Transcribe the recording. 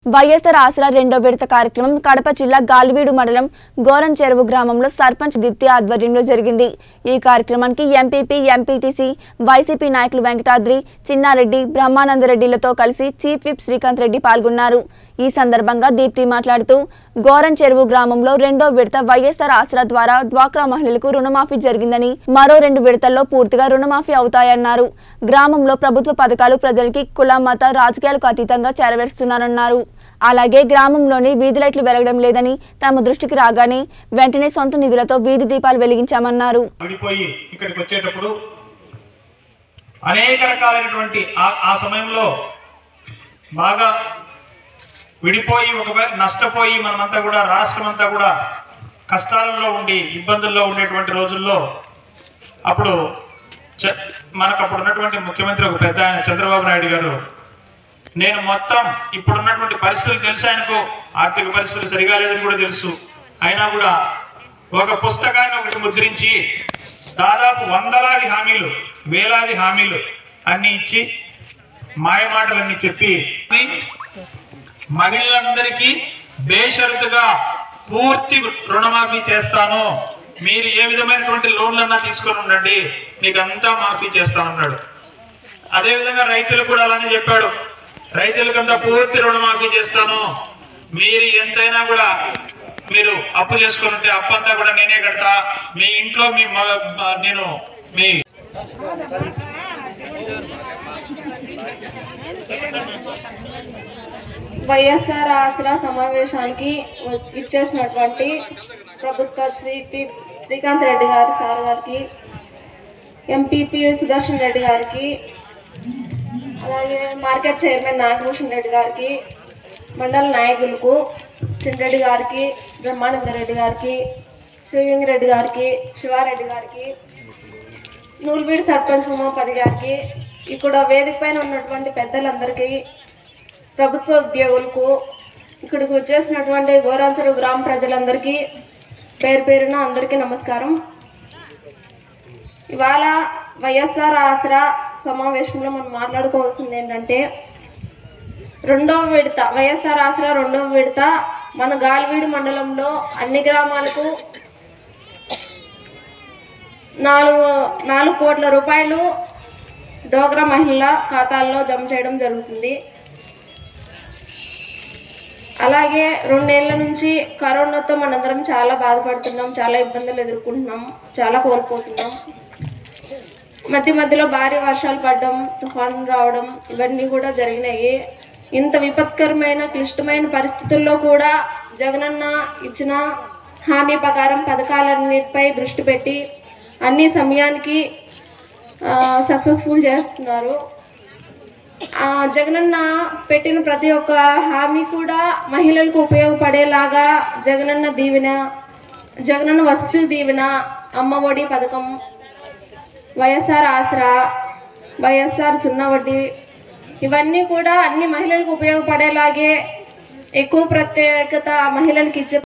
వైఎస్ఆర్ ఆసరా రెండో విడత కార్యక్రమం కడప జిల్లా గాలివీడు మండలం గోరం చెరువు గ్రామంలో సర్పంచ్ దిత్య ఆధ్వర్యంలో జరిగింది ఈ కార్యక్రమానికి ఎంపీపీ ఎంపీటీసీ వైసీపీ నాయకులు వెంకటాద్రి చిన్నారెడ్డి బ్రహ్మానందరెడ్డిలతో కలిసి చీఫ్ విప్ శ్రీకాంత్ రెడ్డి పాల్గొన్నారు ఈ సందర్భంగా దీప్తి మాట్లాడుతూ గోరం చెరువు గ్రామంలో రెండో విడత వైఎస్ఆర్ ఆసరా ద్వారా డ్వాక్రా మహిళలకు రుణమాఫీ జరిగిందని మరో రెండు విడతల్లో పూర్తిగా రుణమాఫీ అవుతాయన్నారు గ్రామంలో ప్రభుత్వ పథకాలు ప్రజలకి కుల మత రాజకీయాలకు అతీతంగా చేరవేస్తున్నారన్నారు అలాగే గ్రామంలోని వీధి లైట్లు వెలగడం లేదని తమ దృష్టికి రాగానే వెంటనే సొంత నిధులతో వీధి దీపాలు వెలిగించామన్నారు విడిపోయి ఇక్కడికి వచ్చేటప్పుడు అనేక రకాలైనటువంటి ఆ- ఆ సమయంలో బాగా విడిపోయి ఒకవేళ నష్టపోయి మనమంతా కూడా రాష్ట్రం అంతా కూడా కష్టాలలో ఉండి ఇబ్బందుల్లో ఉండేటువంటి రోజుల్లో అప్పుడు చ- మనకు అప్పుడు ఉన్నటువంటి ముఖ్యమంత్రి ఒక పెద్ద ఆయన చంద్రబాబు నాయుడు గారు నేను మొత్తం ఇప్పుడున్నటువంటి పరిస్థితులు తెలుసు ఆయనకు ఆర్థిక పరిస్థితులు సరిగా లేదని కూడా తెలుసు అయినా కూడా ఒక పుస్తకాన్ని ఒకటి ముద్రించి దాదాపు వందలాది హామీలు వేలాది హామీలు అన్ని ఇచ్చి మాయమాటలన్నీ చెప్పి మహిళలందరికీ బేషరతుగా పూర్తి రుణమాఫీ చేస్తాను మీరు ఏ విధమైనటువంటి లోన్లన్నా తీసుకొని ఉండండి మీకు అంతా మాఫీ చేస్తానన్నాడు అదే విధంగా రైతులు కూడా అలానే చెప్పాడు రైతులకంతా పూర్తి రుణమాఫీ చేస్తాను మీరు ఎంతైనా కూడా మీరు అప్పు చేసుకొని ఉంటే అప్పు అంతా కూడా నేనే కడతా మీ ఇంట్లో మీ మ- నేను మీ వైఎస్ఆర్ ఆసరా సమావేశానికి వచ్చి- ఇచ్చేసినటువంటి ప్రభుత్వ శ్రీ పి శ్రీకాంత్ రెడ్డి గారి సార్ గారికి ఎంపీపీ సుదర్శన్ రెడ్డి గారికి అలాగే మార్కెట్ చైర్మన్ నాగభూషణ్ రెడ్డి గారికి మండల నాయకులకు చిన్నరెడ్డి గారికి బ్రహ్మానంద రెడ్డి గారికి శ్రీగంగిరెడ్డి గారికి శివారెడ్డి గారికి నూరుబీడి సర్పంచ్ ఉమాపతి గారికి ఇక్కడ వేదిక పైన ఉన్నటువంటి పెద్దలందరికీ ప్రభుత్వ ఉద్యోగులకు ఇక్కడికి వచ్చేసినటువంటి గోరాంచరు గ్రామ ప్రజలందరికీ పేరు పేరున అందరికీ నమస్కారం ఇవాళ వైఎస్ఆర్ ఆసరా సమావేశంలో మనం మాట్లాడుకోవాల్సింది ఏంటంటే రెండవ విడత వైఎస్ఆర్ ఆసరా రెండవ విడత మన గాలివీడు మండలంలో అన్ని గ్రామాలకు నాలుగు నాలుగు కోట్ల రూపాయలు డోగ్రా మహిళల ఖాతాల్లో జమ చేయడం జరుగుతుంది అలాగే రెండేళ్ల నుంచి కరోనాతో మనందరం చాలా బాధపడుతున్నాం చాలా ఇబ్బందులు ఎదుర్కొంటున్నాం చాలా కోల్పోతున్నాం మధ్య మధ్యలో భారీ వర్షాలు పడడం తుఫాను రావడం ఇవన్నీ కూడా జరిగినాయి ఇంత విపత్కరమైన క్లిష్టమైన పరిస్థితుల్లో కూడా జగనన్న ఇచ్చిన హామీ ప్రకారం పథకాలన్నిటిపై దృష్టి పెట్టి అన్ని సమయానికి సక్సెస్ఫుల్ చేస్తున్నారు ఆ, జగనన్న పెట్టిన ప్రతి ఒక్క హామీ కూడా మహిళలకు ఉపయోగపడేలాగా జగనన్న దీవెన జగనన్న వస్తు దీవెన అమ్మ ఒడి పథకం వైఎస్ఆర్ ఆసరా వైఎస్ఆర్ సున్నా వడ్డీ ఇవన్నీ కూడా అన్ని మహిళలకు ఉపయోగపడేలాగే ఎక్కువ ప్రత్యేకత మహిళలకు ఇచ్చే